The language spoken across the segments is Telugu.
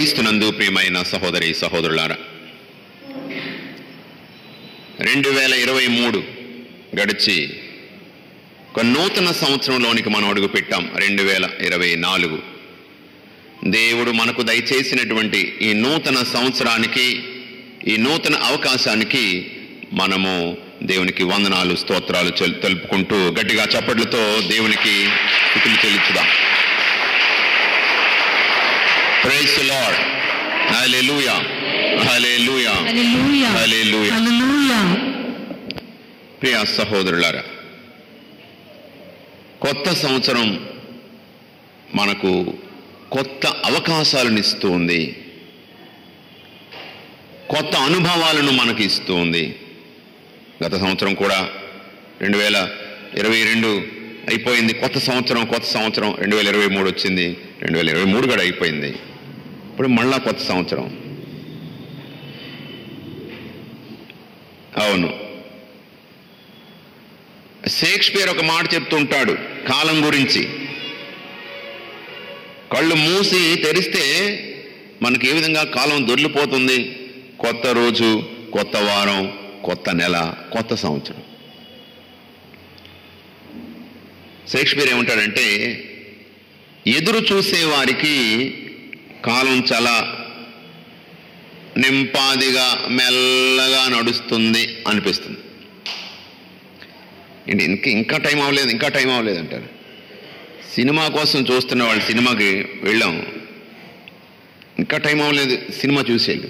క్రీస్తునందు ప్రియమైన సహోదరి సహోదరులారా రెండు వేల ఇరవై మూడు గడిచి ఒక నూతన సంవత్సరంలోనికి మనం అడుగు పెట్టాం రెండు వేల ఇరవై నాలుగు దేవుడు మనకు దయచేసినటువంటి ఈ నూతన సంవత్సరానికి ఈ నూతన అవకాశానికి మనము దేవునికి వందనాలు స్తోత్రాలు చెల్- తెలుపుకుంటూ గట్టిగా చప్పట్లతో దేవునికి స్థుతులు చెల్లించుదాం ప్రైస్ లార్డ్ హల్లెలూయా హల్లెలూయా హల్లెలూయా హల్లెలూయా హల్లెలూయా ప్రియ సహోదరులారా కొత్త సంవత్సరం మనకు కొత్త అవకాశాలను ఇస్తూ ఉంది కొత్త అనుభవాలను మనకి ఇస్తూ ఉంది గత సంవత్సరం కూడా రెండు వేల ఇరవై రెండు అయిపోయింది కొత్త సంవత్సరం కొత్త సంవత్సరం రెండు వేల ఇరవై మూడు వచ్చింది రెండు వేల ఇరవై మూడు కూడా అయిపోయింది ఇప్పుడు మళ్ళా కొత్త సంవత్సరం అవును షేక్స్పియర్ ఒక మాట చెప్తుంటాడు కాలం గురించి కళ్ళు మూసి తెరిస్తే మనకి ఏ విధంగా కాలం దొర్లిపోతుంది కొత్త రోజు కొత్త వారం కొత్త నెల కొత్త సంవత్సరం షేక్స్పియర్ ఏమంటాడంటే ఎదురు చూసే వారికి కాలం చాలా నింపాదిగా మెల్లగా నడుస్తుంది అనిపిస్తుంది ఏంటి ఇంకా ఇంకా టైం అవ్వలేదు ఇంకా టైం అవ్వలేదు అంటారు సినిమా కోసం చూస్తున్న వాళ్ళు సినిమాకి వెళ్ళాం ఇంకా టైం అవ్వలేదు సినిమా చూసేళ్ళు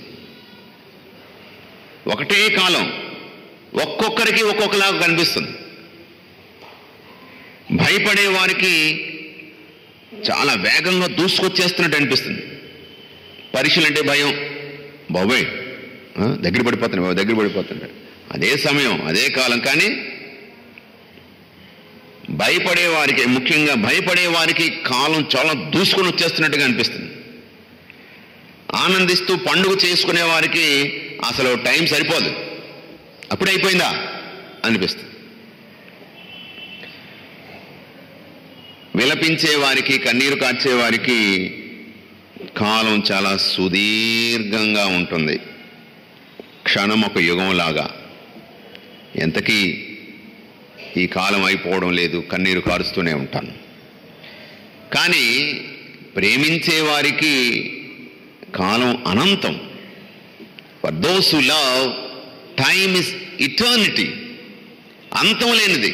ఒకటే కాలం ఒక్కొక్కరికి ఒక్కొక్కలాగా కనిపిస్తుంది భయపడే వారికి చాలా వేగంగా దూసుకొచ్చేస్తున్నట్టు అనిపిస్తుంది పరీక్షలు అంటే భయం బాబోయ్ ఆ, దగ్గర పడిపోతున్నాయి బాబోయ్, దగ్గర పడిపోతుంటారు అదే సమయం అదే కాలం కానీ భయపడే వారికి ముఖ్యంగా భయపడే వారికి కాలం చాలా దూసుకొని వచ్చేస్తున్నట్టుగా అనిపిస్తుంది ఆనందిస్తూ పండుగ చేసుకునే వారికి అసలు టైం సరిపోదు అప్పుడే అయిపోయిందా అనిపిస్తుంది విలపించే వారికి కన్నీరు కార్చే వారికి కాలం చాలా సుదీర్ఘంగా ఉంటుంది క్షణం ఒక యుగంలాగా ఎంతకీ ఈ కాలం అయిపోవడం లేదు కన్నీరు కారుస్తూనే ఉంటాను కానీ ప్రేమించే వారికి కాలం అనంతం for those who love time is eternity అంతం లేనిది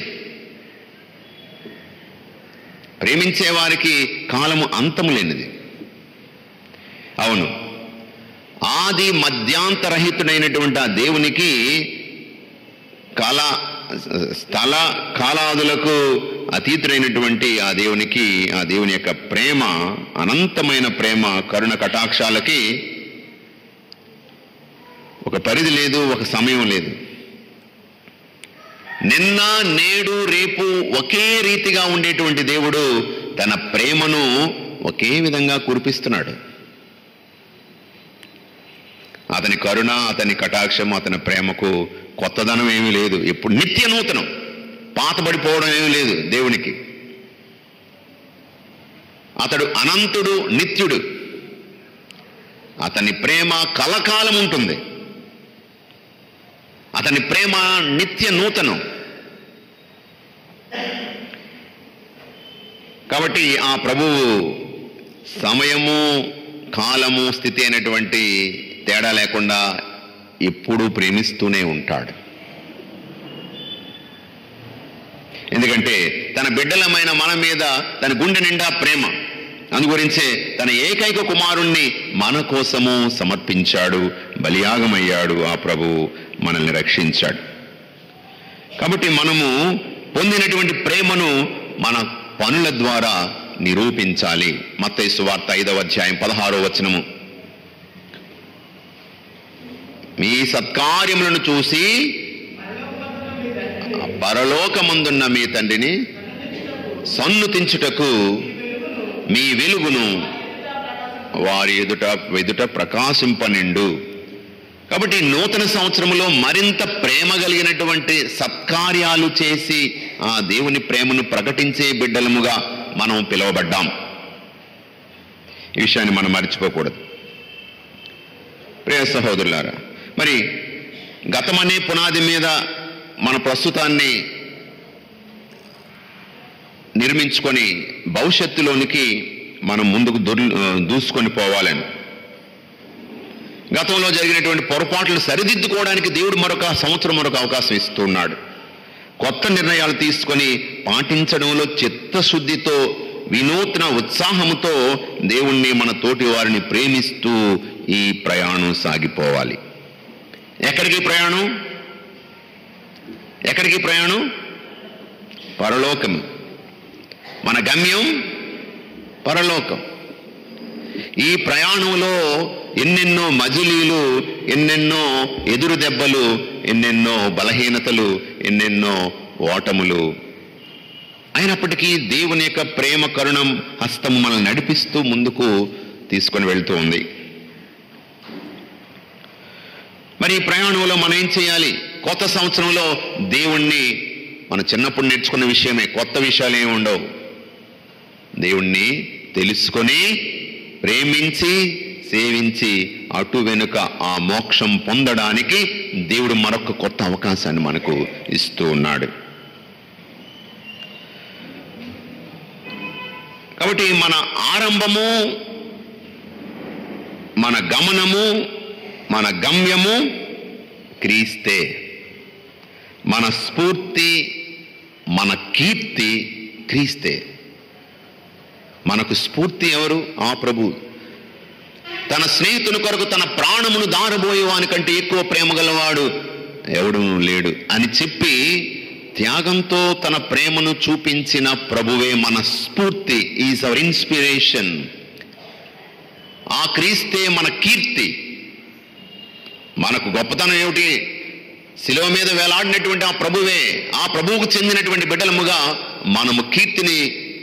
ప్రేమించే వారికి కాలము అంతము లేనిది అవును ఆది మధ్యాంతరహితుడైనటువంటి ఆ దేవునికి కాల స్థల కాలాదులకు అతీతుడైనటువంటి ఆ దేవునికి ఆ దేవుని యొక్క ప్రేమ అనంతమైన ప్రేమ కరుణ కటాక్షాలకి ఒక పరిధి లేదు ఒక సమయం లేదు నిన్న నేడు రేపు ఒకే రీతిగా ఉండేటువంటి దేవుడు తన ప్రేమను ఒకే విధంగా కురిపిస్తున్నాడు అతని కరుణ అతని కటాక్షం అతని ప్రేమకు కొత్తదనం ఏమీ లేదు ఇప్పుడు నిత్య నూతనం పాతబడిపోవడం ఏమీ లేదు దేవునికి అతడు అనంతుడు నిత్యుడు అతని ప్రేమ కలకాలం ఉంటుంది అతని ప్రేమ నిత్య నూతనం కాబట్టి ఆ ప్రభువు సమయము కాలము స్థితి అయినటువంటి తేడా లేకుండా ఎప్పుడూ ప్రేమిస్తూనే ఉంటాడు ఎందుకంటే తన బిడ్డలమైన మన మీద తన గుండె నిండా ప్రేమ అందుగురించే తన ఏకైక కుమారుణ్ణి మన కోసము సమర్పించాడు బలియాగమయ్యాడు ఆ ప్రభువు మనల్ని రక్షించాడు కాబట్టి మనము పొందినటువంటి ప్రేమను మన పనుల ద్వారా నిరూపించాలి మత్తయి సువార్త ఐదవ అధ్యాయం పదహారో వచనము మీ సత్కార్యములను చూసి పరలోకమందున్న మీ తండ్రిని సన్నుతించుటకు మీ వెలుగును వారి ఎదుట ఎదుట ప్రకాశింపనిండు కాబట్టి నూతన సంవత్సరంలో మరింత ప్రేమ కలిగినటువంటి సత్కార్యాలు చేసి ఆ దేవుని ప్రేమను ప్రకటించే బిడ్డలముగా మనం పిలువబడ్డాం ఈ విషయాన్ని మనం మర్చిపోకూడదు ప్రియ సహోదరులారా మరి గతమనే పునాది మీద మన ప్రస్తుతాన్ని నిర్మించుకొని భవిష్యత్తులోనికి మనం ముందుకు దొర్ దూసుకొని పోవాలని గతంలో జరిగినటువంటి పొరపాట్లు సరిదిద్దుకోవడానికి దేవుడు మరొక సంవత్సరం మరొక అవకాశం ఇస్తున్నాడు కొత్త నిర్ణయాలు తీసుకొని పాటించడంలో చిత్తశుద్ధితో వినూత్న ఉత్సాహంతో దేవుణ్ణి మన తోటి వారిని ప్రేమిస్తూ ఈ ప్రయాణం సాగిపోవాలి ఎక్కడికి ప్రయాణం ఎక్కడికి ప్రయాణం పరలోకం మన గమ్యం పరలోకం ఈ ప్రయాణంలో ఎన్నెన్నో మజిలీలు ఎన్నెన్నో ఎదురు దెబ్బలు ఎన్నెన్నో బలహీనతలు ఎన్నెన్నో ఓటములు అయినప్పటికీ దేవుని యొక్క ప్రేమ కరుణం హస్తం మనల్ని నడిపిస్తూ ముందుకు తీసుకొని వెళ్తూ ఉంది మరి ఈ ప్రయాణంలో మనం ఏం చేయాలి కొత్త సంవత్సరంలో దేవుణ్ణి మన చిన్నప్పుడు నేర్చుకున్న విషయమే కొత్త విషయాలు ఏమి ఉండవు దేవుణ్ణి తెలుసుకొని ప్రేమించి సేవించి అటు వెనుక ఆ మోక్షం పొందడానికి దేవుడు మరొక కొత్త అవకాశాన్ని మనకు ఇస్తూ ఉన్నాడు కాబట్టి మన ఆరంభము మన గమనము మన గమ్యము క్రీస్తే మన స్ఫూర్తి మన కీర్తి క్రీస్తే మనకు స్ఫూర్తి ఎవరు ఆ ప్రభు తన స్నేహితుని కొరకు తన ప్రాణమును దారబోయే వానికంటే ఎక్కువ ప్రేమ గలవాడు ఎవడు లేడు అని చెప్పి త్యాగంతో తన ప్రేమను చూపించిన ప్రభువే మన స్ఫూర్తి ఈజ్ అవర్ ఇన్స్పిరేషన్ ఆ క్రీస్తే మన కీర్తి మనకు గొప్పతనం ఏమిటి శిలువ మీద వేలాడినటువంటి ఆ ప్రభువే ఆ ప్రభువుకు చెందినటువంటి బిడ్డలముగా మనము కీర్తిని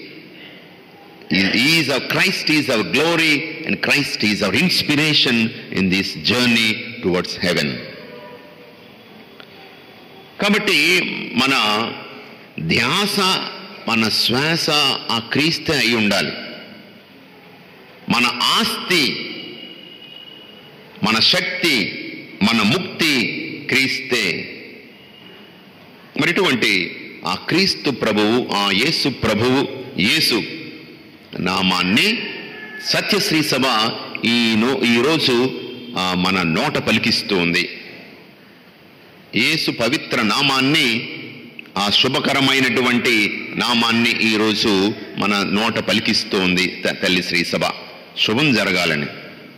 is our Christ is our glory and Christ is our inspiration in this journey towards heaven కాబట్టి మన ధ్యాస మన శ్వాస ఆ క్రీస్తే అయి ఉండాలి మన ఆస్తి మన శక్తి మన ముక్తి క్రీస్తే మరి ఇటువంటి ఆ క్రీస్తు ప్రభువు ఆ యేసు ప్రభువు యేసు నామాన్ని సత్యశ్రీ సభ ఈ నో ఈరోజు ఆ, మన నోట పలికిస్తూ ఉంది యేసు పవిత్ర నామాన్ని ఆ శుభకరమైనటువంటి నామాన్ని ఈరోజు మన నోట పలికిస్తూ ఉంది త- తల్లి శ్రీ సభ శుభం జరగాలని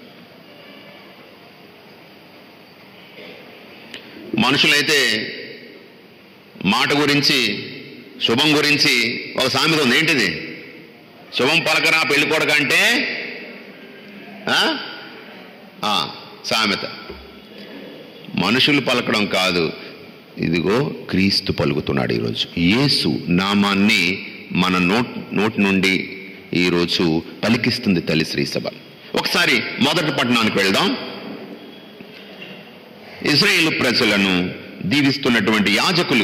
మనుషులైతే మాట గురించి శుభం గురించి ఒక సామెత ఉంది ఏంటిది శుభం పలకరా పెళ్లి కొడక అంటే ఆ? ఆ, సామెత మనుషులు పలకడం కాదు ఇదిగో క్రీస్తు పలుకుతున్నాడు ఈరోజు యేసు నామాన్ని మన నోట్ నోటి నుండి ఈరోజు పలికిస్తుంది తల్లి శ్రీ సభ ఒకసారి మొదటి పట్టణానికి వెళ్దాం ఇజ్రాయేలు ప్రజలను దీవిస్తున్నటువంటి యాజకులు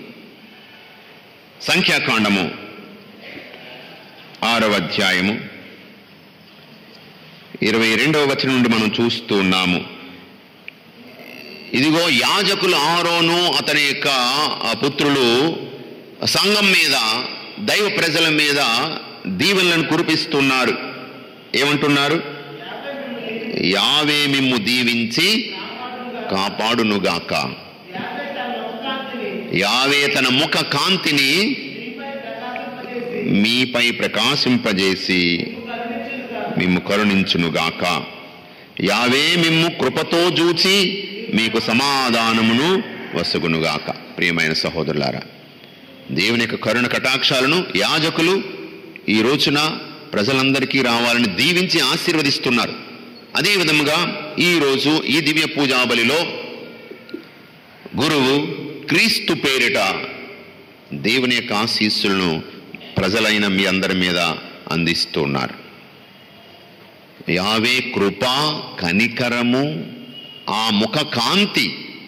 సంఖ్యాకాండము ఆరవ అధ్యాయము ఇరవై రెండవ వచనం నుండి మనం చూస్తూ ఉన్నాము ఇదిగో యాజకులు ఆరోను అతని యొక్క ఆ పుత్రులు సంఘం మీద దైవ ప్రజల మీద దీవెనలను కురిపిస్తున్నారు ఏమంటున్నారు యావే మిమ్ము దీవించి కాపాడునుగాక యావే తన ముఖ కాంతిని మీపై ప్రకాశింపజేసి మిమ్ము కరుణించునుగాక యావే మిమ్ము కృపతో చూచి మీకు సమాధానమును వసగునుగాక ప్రియమైన సహోదరులారా దేవుని యొక్క కరుణ కటాక్షాలను యాజకులు ఈ రోజున ప్రజలందరికీ రావాలని దీవించి ఆశీర్వదిస్తున్నారు అదే విధముగా ఈ రోజు ఈ దివ్య పూజాబలిలో గురువు క్రీస్తు పేరిట దేవుని యొక్క ఆశీస్సులను ప్రజలైన మీ అందరి మీద అందిస్తున్నారు యావే కృప కనికరము ఆ ముఖ కాంతి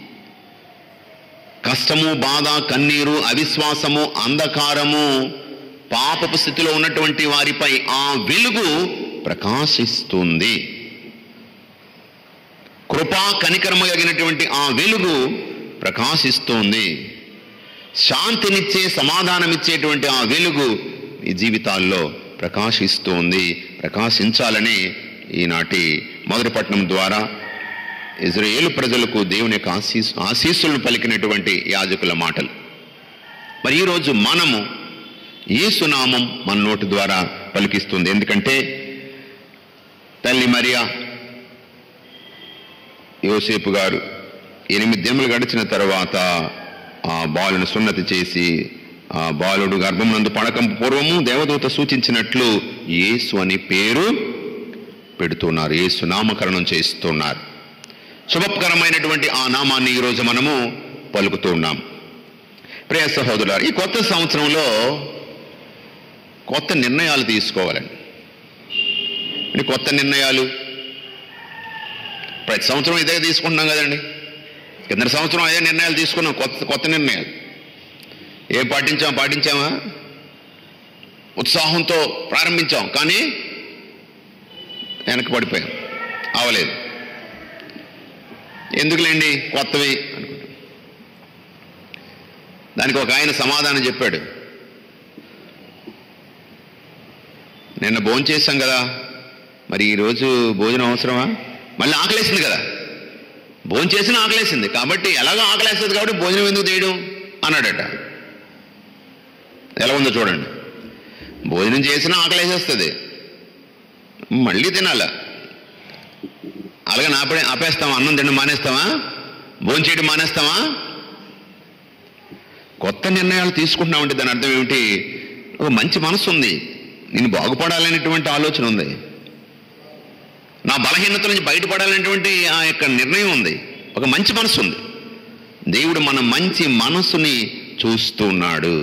కష్టము బాధ కన్నీరు అవిశ్వాసము అంధకారము పాపపు స్థితిలో ఉన్నటువంటి వారిపై ఆ వెలుగు ప్రకాశిస్తుంది కృపా కనికరము కలిగినటువంటి ఆ వెలుగు ప్రకాశిస్తోంది శాంతినిచ్చే సమాధానమిచ్చేటువంటి ఆ వెలుగు ఈ జీవితాల్లో ప్రకాశిస్తోంది ప్రకాశించాలని ఈనాటి మొదటి పట్టణం ద్వారా ఇజ్రాయేలు ప్రజలకు దేవుని యొక్క ఆశీస్ ఆశీస్సులను పలికినటువంటి యాజకుల మాటలు మరి ఈరోజు మనము యేసునామం మన నోటి ద్వారా పలికిస్తుంది ఎందుకంటే తల్లి మరియా యోసేపు గారు ఎనిమిది దినములు గడిచిన తర్వాత ఆ బాలును సున్నతి చేసి ఆ బాలుడు గర్భమునందు పడకం పూర్వము దేవదూత సూచించినట్లు యేసు అని పేరు పెడుతున్నారు యేసు నామకరణం చేస్తున్నారు శుభకరమైనటువంటి ఆ నామాన్ని ఈరోజు మనము పలుకుతూ ఉన్నాం ప్రియ సహోదరులారు ఈ కొత్త సంవత్సరంలో కొత్త నిర్ణయాలు తీసుకోవాలండి అంటే కొత్త నిర్ణయాలు ప్రతి సంవత్సరం ఇదే తీసుకుంటున్నాం కదండి కింద సంవత్సరం అదే నిర్ణయాలు తీసుకున్నాం కొత్త కొత్త నిర్ణయాలు ఏం పాటించాం పాటించామా ఉత్సాహంతో ప్రారంభించాం కానీ వెనక్కి పడిపోయాం అవలేదు ఎందుకులేండి కొత్తవి అనుకుంటాం దానికి ఒక ఆయన సమాధానం చెప్పాడు నిన్న భోజనం చేశాం కదా మరి ఈరోజు భోజనం అవసరమా మళ్ళీ ఆకలేసింది కదా భోజనం చేసిన ఆకలేసింది కాబట్టి ఎలాగో ఆకలేస్తుంది కాబట్టి భోజనం ఎందుకు చేయడం అన్నాడట ఎలా ఉందో చూడండి భోజనం చేసినా ఆకలేసేస్తుంది మళ్ళీ తినాలా అలాగే ఆపే ఆపేస్తామా అన్నం తినడం మానేస్తామా భోజనం చేయడం మానేస్తామా కొత్త నిర్ణయాలు తీసుకుంటున్నామంటే దాని అర్థం ఏమిటి ఒక మంచి మనసు ఉంది నేను బాగుపడాలనేటువంటి ఆలోచన ఉంది నా బలహీనత నుంచి బయటపడాలనేటువంటి ఆ యొక్క నిర్ణయం ఉంది ఒక మంచి మనసు ఉంది దేవుడు మన మంచి మనసుని చూస్తున్నాడు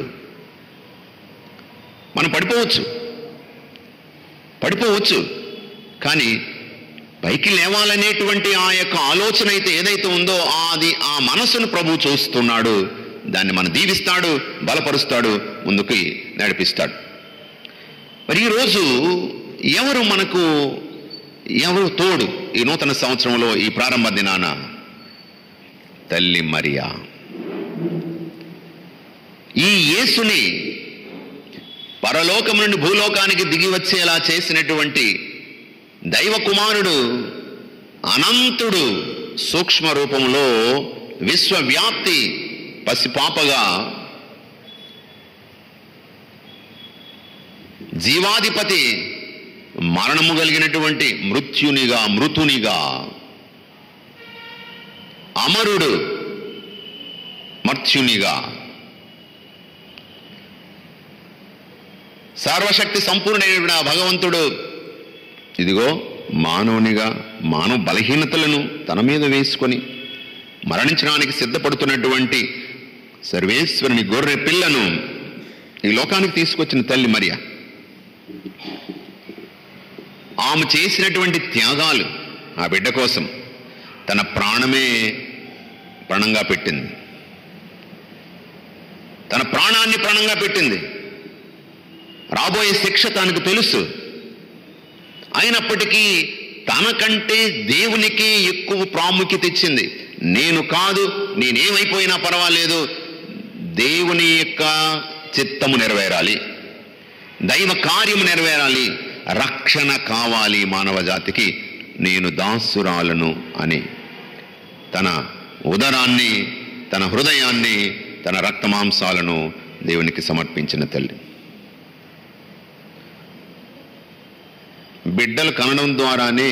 మనం పడిపోవచ్చు పడిపోవచ్చు కానీ పైకి లేవాలనేటువంటి ఆ యొక్క ఆలోచన అయితే ఏదైతే ఉందో అది ఆ మనసును ప్రభు చూస్తున్నాడు దాన్ని మనం దీవిస్తాడు బలపరుస్తాడు ముందుకి నడిపిస్తాడు మరి ఈరోజు ఎవరు మనకు ఎవరు తోడు ఈ నూతన సంవత్సరంలో ఈ ప్రారంభ దినాన తల్లి మరియా ఈ యేసుని పరలోకం నుండి భూలోకానికి దిగి వచ్చేలా చేసినటువంటి దైవ కుమారుడు అనంతుడు సూక్ష్మ రూపంలో విశ్వవ్యాప్తి పసిపాపగా జీవాధిపతి మరణము కలిగినటువంటి మృత్యునిగా మృతునిగా అమరుడు మర్త్యునిగా సర్వశక్తి సంపూర్ణమైన ఆ భగవంతుడు ఇదిగో మానవునిగా మానవ బలహీనతలను తన మీద వేసుకొని మరణించడానికి సిద్ధపడుతున్నటువంటి సర్వేశ్వరుని గొర్రె పిల్లను ఈ లోకానికి తీసుకొచ్చిన తల్లి మరియా ఆమె చేసినటువంటి త్యాగాలు ఆ బిడ్డ కోసం తన ప్రాణమే ప్రాణంగా పెట్టింది తన ప్రాణాన్ని ప్రాణంగా పెట్టింది రాబోయే శిక్ష తనకు తెలుసు అయినప్పటికీ తనకంటే దేవునికి ఎక్కువ ప్రాముఖ్యత ఇచ్చింది నేను కాదు నేనేమైపోయినా పర్వాలేదు దేవుని యొక్క చిత్తము నెరవేరాలి దైవ కార్యము నెరవేరాలి రక్షణ కావాలి మానవ జాతికి నేను దాసురాలను అని తన ఉదరాన్ని తన హృదయాన్ని తన రక్తమాంసాలను దేవునికి సమర్పించిన తల్లి బిడ్డలు కనడం ద్వారానే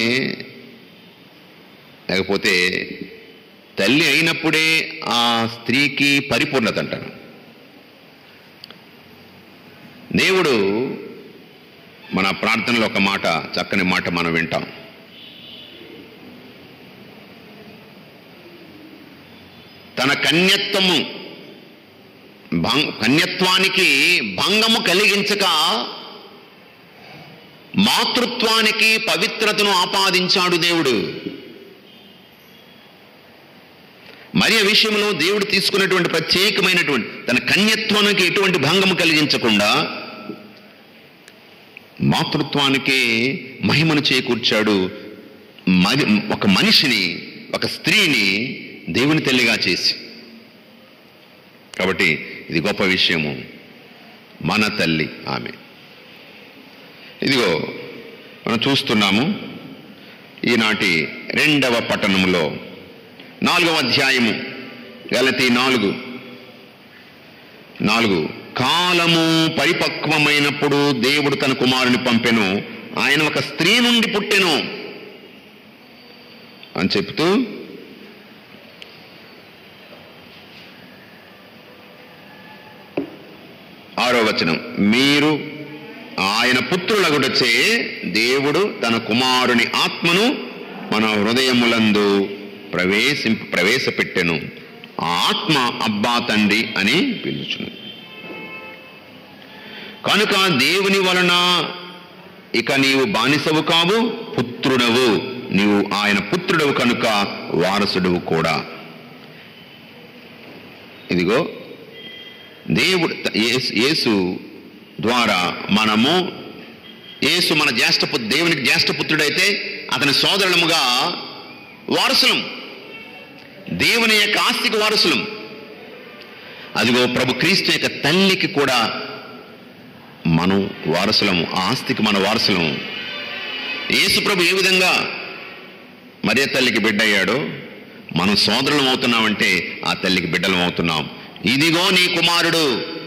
లేకపోతే తల్లి అయినప్పుడే ఆ స్త్రీకి పరిపూర్ణత అంటారు దేవుడు మన ప్రార్థనలో ఒక మాట చక్కని మాట మనం వింటాం తన కన్యత్వము భంగ్ కన్యత్వానికి భంగము కలిగించక మాతృత్వానికి పవిత్రతను ఆపాదించాడు దేవుడు మరి ఆ విషయంలో దేవుడు తీసుకున్నటువంటి ప్రత్యేకమైనటువంటి తన కన్యత్వానికి ఎటువంటి భంగము కలిగించకుండా మాతృత్వానికి మహిమను చేకూర్చాడు మరి ఒక మనిషిని ఒక స్త్రీని దేవుని తల్లిగా చేసి కాబట్టి ఇది గొప్ప విషయము మన తల్లి ఆమె ఇదిగో మనం చూస్తున్నాము ఈనాటి రెండవ పట్టణంలో నాలుగవ అధ్యాయము గలతి నాలుగు నాలుగు కాలము పరిపక్వమైనప్పుడు దేవుడు తన కుమారుని పంపెను ఆయన ఒక స్త్రీ నుండి పుట్టెను అని చెప్తూ ఆరో వచనం మీరు ఆయన పుత్రులగుటచే దేవుడు తన కుమారుని ఆత్మను మన హృదయములందు ప్రవేశింప ప్రవేశపెట్టెను ఆ ఆత్మ అబ్బా తండ్రి అని పిలుచును కనుక దేవుని వలన ఇక నీవు బానిసవు కావు పుత్రుడవు నీవు ఆయన పుత్రుడవు కనుక వారసుడవు కూడా ఇదిగో దేవుడు యేసు- యేసు ద్వారా మనము యేసు మన జ్యేష్ఠ దేవునికి జ్యేష్ఠపుత్రుడైతే అతని సోదరులముగా వారసులం దేవుని యొక్క ఆస్తికి వారసులం అదిగో ప్రభు క్రీస్తు యొక్క తల్లికి కూడా మనం వారసులము ఆ ఆస్తికి మన వారసులము యేసు ప్రభు ఏ విధంగా మరే తల్లికి బిడ్డ అయ్యాడో మనం సోదరులం అవుతున్నామంటే ఆ తల్లికి బిడ్డలం అవుతున్నాం ఇదిగో నీ కుమారుడు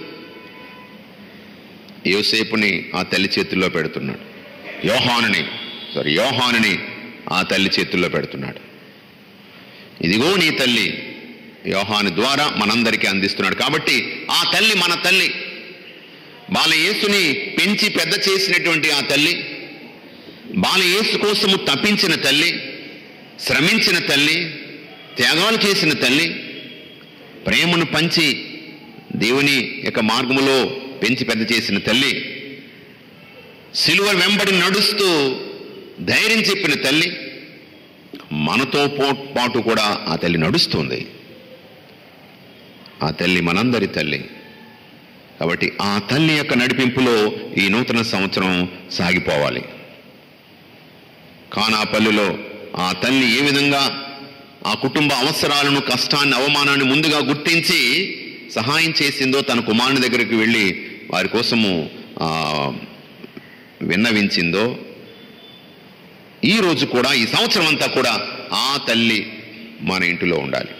యోసేపుని ఆ తల్లి చేతుల్లో పెడుతున్నాడు యోహానుని సారీ యోహానుని ఆ తల్లి చేతుల్లో పెడుతున్నాడు ఇదిగో నీ తల్లి యోహాను ద్వారా మనందరికీ అందిస్తున్నాడు కాబట్టి ఆ తల్లి మన తల్లి బాలయేసుని పెంచి పెద్ద చేసినటువంటి ఆ తల్లి బాలయేసు కోసము తప్పించిన తల్లి శ్రమించిన తల్లి త్యాగాలు చేసిన తల్లి ప్రేమను పంచి దేవుని యొక్క మార్గములో పెంచి పెద్ద చేసిన తల్లి సిలువ వెంబడి నడుస్తూ ధైర్యం చెప్పిన తల్లి మనతో పో- పాటు కూడా ఆ తల్లి నడుస్తుంది ఆ తల్లి మనందరి తల్లి కాబట్టి ఆ తల్లి యొక్క నడిపింపులో ఈ నూతన సంవత్సరం సాగిపోవాలి కానాపల్లిలో ఆ తల్లి ఏ విధంగా ఆ కుటుంబ అవసరాలను కష్టాన్ని అవమానాన్ని ముందుగా గుర్తించి సహాయం చేసిందో తన కుమారుని దగ్గరికి వెళ్ళి వారి కోసము ఆ, విన్నవించిందో ఈ రోజు కూడా ఈ సంవత్సరం అంతా కూడా ఆ తల్లి మన ఇంటిలో ఉండాలి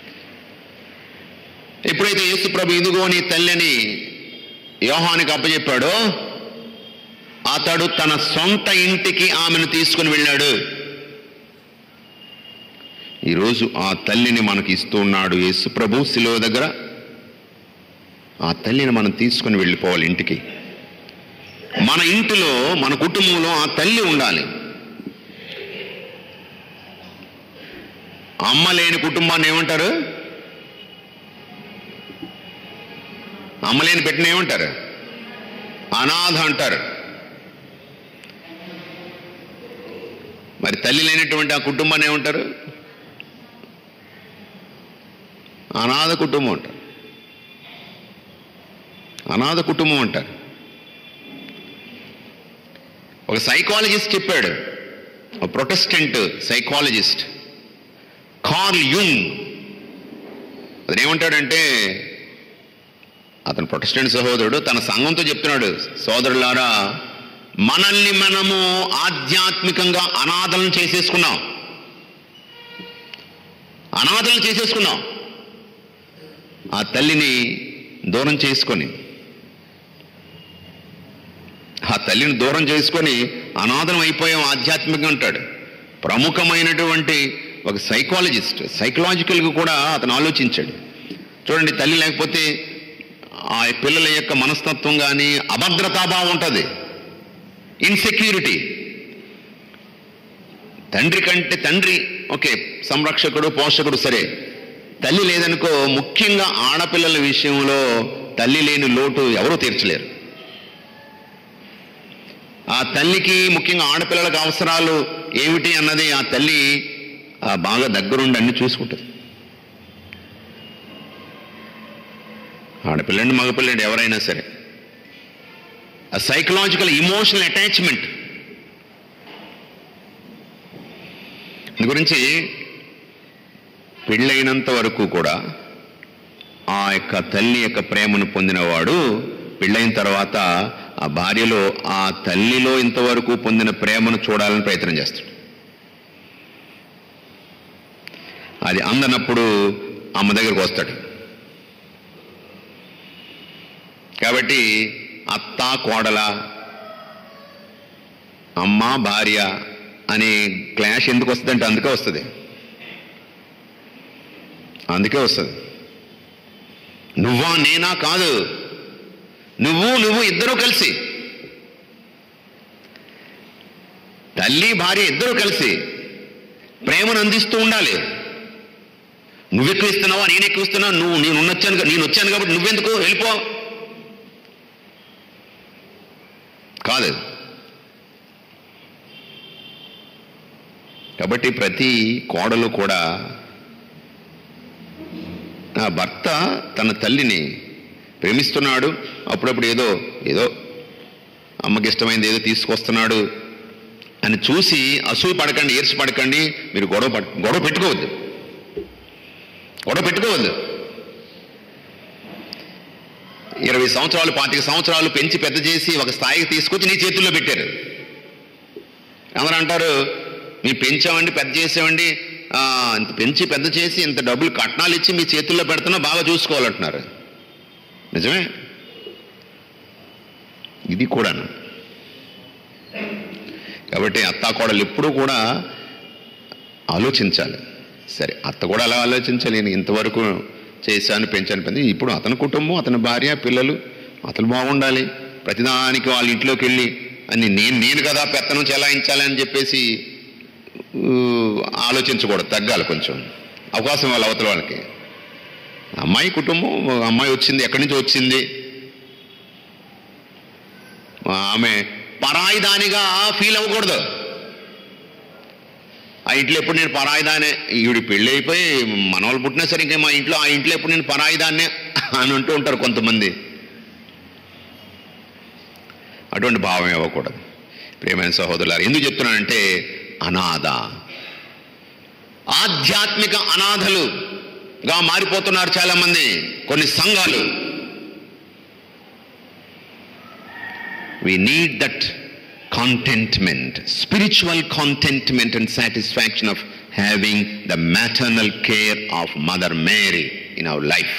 ఎప్పుడైతే యేసుప్రభు ఇదిగో నీ తల్లి అని యోహానికి అప్పచెప్పాడో అతడు తన సొంత ఇంటికి ఆమెను తీసుకుని వెళ్ళాడు ఈరోజు ఆ తల్లిని మనకి ఇస్తూ ఉన్నాడు యేసు ప్రభు శిలువ దగ్గర ఆ తల్లిని మనం తీసుకుని వెళ్ళిపోవాలి ఇంటికి మన ఇంటిలో మన కుటుంబంలో ఆ తల్లి ఉండాలి అమ్మ లేని కుటుంబాన్ని ఏమంటారు అమ్మ లేని పెట్టిన ఏమంటారు అనాథ అంటారు మరి తల్లి లేనటువంటి ఆ కుటుంబాన్ని ఏమంటారు అనాథ కుటుంబం అంటారు అనాథ కుటుంబం అంటారు ఒక సైకాలజిస్ట్ చెప్పాడు ఒక ప్రొటెస్టెంట్ సైకాలజిస్ట్ కార్ల్ యుంగ్ అతను ఏమంటాడంటే అతను ప్రొటెస్టెంట్ సహోదరుడు తన సంఘంతో చెప్తున్నాడు సోదరులారా మనల్ని మనము ఆధ్యాత్మికంగా అనాథలను చేసేసుకున్నాం అనాథలను చేసేసుకున్నాం ఆ తల్లిని దూరం చేసుకొని ఆ తల్లిని దూరం చేసుకొని అనాథం అయిపోయాం ఆధ్యాత్మికంగా అంటాడు ప్రముఖమైనటువంటి ఒక సైకాలజిస్ట్ సైకలాజికల్గా కూడా అతను ఆలోచించాడు చూడండి తల్లి లేకపోతే ఆ పిల్లల యొక్క మనస్తత్వం కానీ అభద్రతాభావం ఉంటుంది ఇన్సెక్యూరిటీ తండ్రి కంటే తండ్రి ఓకే సంరక్షకుడు పోషకుడు సరే తల్లి లేదనుకో ముఖ్యంగా ఆడపిల్లల విషయంలో తల్లి లేని లోటు ఎవరూ తీర్చలేరు ఆ తల్లికి ముఖ్యంగా ఆడపిల్లలకు అవసరాలు ఏమిటి అన్నది ఆ తల్లి ఆ బాగా దగ్గరుండి అన్ని చూసుకుంటుంది ఆడపిల్లండి మగపిల్లండి ఎవరైనా సరే ఆ సైకలాజికల్ ఇమోషనల్ అటాచ్మెంట్ దీని గురించి పెళ్ళైనంత వరకు కూడా ఆ యొక్క తల్లి యొక్క ప్రేమను పొందినవాడు పెళ్ళైన తర్వాత ఆ భార్యలో ఆ తల్లిలో ఇంతవరకు పొందిన ప్రేమను చూడాలని ప్రయత్నం చేస్తాడు అది అందనప్పుడు అమ్మ దగ్గరకు వస్తాడు కాబట్టి అత్త కోడల అమ్మ భార్య అనే క్లాష్ ఎందుకు వస్తుందంటే అందుకే వస్తుంది అందుకే వస్తుంది నువ్వా నేనా కాదు నువ్వు నువ్వు ఇద్దరూ కలిసి తల్లి భార్య ఇద్దరూ కలిసి ప్రేమను అందిస్తూ ఉండాలి నువ్వు ఎక్కువ ఇస్తున్నావా నేను ఎక్కువ ఇస్తున్నా నువ్వు నేను ఉన్నొచ్చాను కా- నేను వచ్చాను కాబట్టి నువ్వెందుకు వెళ్ళిపో కాదు కాబట్టి ప్రతి కోడలు కూడా ఆ భర్త తన తల్లిని ప్రేమిస్తున్నాడు అప్పుడప్పుడు ఏదో ఏదో అమ్మకి ఇష్టమైంది ఏదో తీసుకొస్తున్నాడు అని చూసి అసూయ పడకండి ఈర్చి పడకండి మీరు గొడవ పట్ గొడవ పెట్టుకోవద్దు గొడవ పెట్టుకోవద్దు ఇరవై సంవత్సరాలు పాతిక సంవత్సరాలు పెంచి పెద్ద చేసి ఒక స్థాయికి తీసుకొచ్చి నీ చేతుల్లో పెట్టారు ఎవరు అంటారు మీరు పెంచామండి పెద్ద చేసామండి ఆ, ఇంత పెంచి పెద్ద చేసి ఇంత డబ్బులు కట్నాలు ఇచ్చి మీ చేతుల్లో పెడుతున్నా బాగా చూసుకోవాలంటున్నారు నిజమే ఇది కూడాను కాబట్టి అత్త కోడలు ఎప్పుడూ కూడా ఆలోచించాలి సరే అత్త కూడా అలా ఆలోచించాలి నేను ఇంతవరకు చేశాను పెంచాను పెంచి ఇప్పుడు అతని కుటుంబం అతని భార్య పిల్లలు అతను బాగుండాలి ప్రతిదానికి వాళ్ళ ఇంట్లోకి వెళ్ళి అని నేను నేను కదా పెత్తనం చెలాయించాలి అని చెప్పేసి ఊ, ఆలోచించకూడదు తగ్గాలి కొంచెం అవకాశం వాళ్ళ అవతల వాళ్ళకి అమ్మాయి కుటుంబం అమ్మాయి వచ్చింది ఎక్కడి నుంచి వచ్చింది ఆమె పరాయి దానిగా ఫీల్ అవ్వకూడదు ఆ ఇంట్లో ఎప్పుడు నేను పరాయిదానే ఈవిడి పెళ్ళి అయిపోయి మనవాళ్ళు పుట్టినా సరే ఇంకా మా ఇంట్లో ఆ ఇంట్లో ఎప్పుడు నేను పరాయిదాన్నే అని అంటూ ఉంటారు కొంతమంది అటువంటి భావం ఇవ్వకూడదు ప్రేమైన సహోదరులారు ఎందుకు చెప్తున్నానంటే అనాథ ఆధ్యాత్మిక అనాథలుగా మారిపోతున్నారు చాలా మంది కొన్ని సంఘాలు we need that contentment, spiritual contentment and satisfaction of having the maternal care of Mother Mary in our life.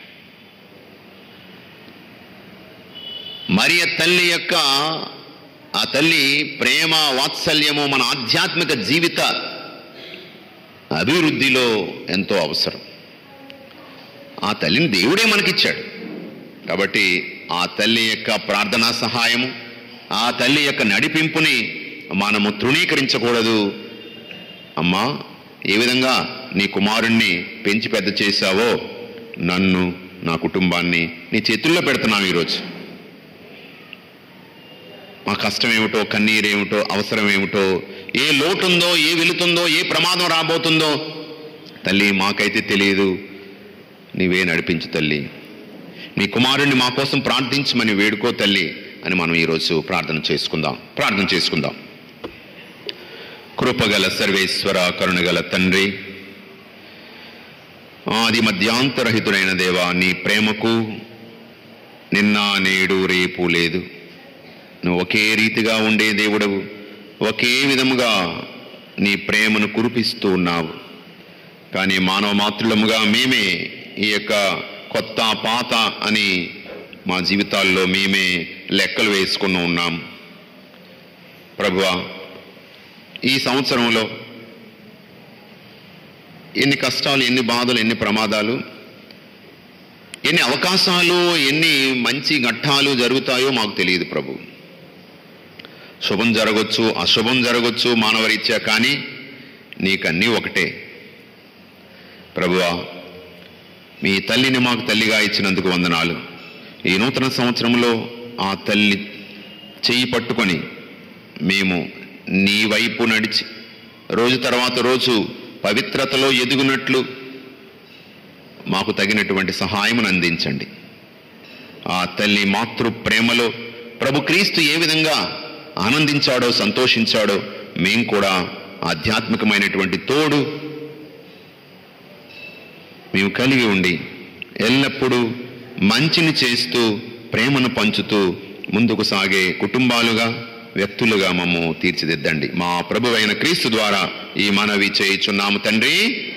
మరియ తల్లి యొక్క ఆ తల్లి ప్రేమ వాత్సల్యము మన ఆధ్యాత్మిక జీవిత అభివృద్ధిలో ఎంతో అవసరం ఆ తల్లిని దేవుడే మనకిచ్చాడు కాబట్టి ఆ తల్లి యొక్క ప్రార్థనా సహాయము ఆ తల్లి యొక్క నడిపింపుని మనము తృణీకరించకూడదు అమ్మా ఏ విధంగా నీ కుమారుణ్ణి పెంచి పెద్ద చేశావో నన్ను నా కుటుంబాన్ని నీ చేతుల్లో పెడుతున్నావు ఈరోజు మా కష్టం ఏమిటో కన్నీరేమిటో అవసరం ఏమిటో ఏ లోటుందో ఏ వెళుతుందో ఏ ప్రమాదం రాబోతుందో తల్లి మాకైతే తెలియదు నీవే నడిపించు తల్లి నీ కుమారుణ్ణి మా కోసం ప్రార్థించమని వేడుకో తల్లి అని మనం ఈరోజు ప్రార్థన చేసుకుందాం ప్రార్థన చేసుకుందాం కృపగల సర్వేశ్వర కరుణగల తండ్రి ఆది మధ్యాంతరహితుడైన దేవా నీ ప్రేమకు నిన్న నేడు రేపు లేదు నువ్వు ఒకే రీతిగా ఉండే దేవుడవు ఒకే విధముగా నీ ప్రేమను కురిపిస్తూ ఉన్నావు కానీ మానవ మాతృలముగా మేమే ఈ యొక్క కొత్త పాత అని మా జీవితాల్లో మేమే లెక్కలు వేసుకుని ఉన్నాం ప్రభువా ఈ సంవత్సరంలో ఎన్ని కష్టాలు ఎన్ని బాధలు ఎన్ని ప్రమాదాలు ఎన్ని అవకాశాలు ఎన్ని మంచి ఘట్టాలు జరుగుతాయో మాకు తెలియదు ప్రభు శుభం జరగచ్చు అశుభం జరగచ్చు మానవరీత్యా కానీ నీకన్నీ ఒకటే ప్రభువా మీ తల్లిని మాకు తల్లిగా ఇచ్చినందుకు వందనాలు ఈ నూతన సంవత్సరంలో ఆ తల్లి చెయ్యి పట్టుకొని మేము నీ వైపు నడిచి రోజు తర్వాత రోజు పవిత్రతలో ఎదుగునట్లు మాకు తగినటువంటి సహాయమును అందించండి ఆ తల్లి మాతృ ప్రేమలో ప్రభు క్రీస్తు ఏ విధంగా ఆనందించాడో సంతోషించాడో మేం కూడా ఆధ్యాత్మికమైనటువంటి తోడు మేము కలిగి ఉండి ఎల్లప్పుడూ మంచిని చేస్తూ ప్రేమను పంచుతూ ముందుకు సాగే కుటుంబాలుగా వ్యక్తులుగా మమ్ము తీర్చిదిద్దండి మా ప్రభువైన క్రీస్తు ద్వారా ఈ మనవి చేయుచున్నాము తండ్రి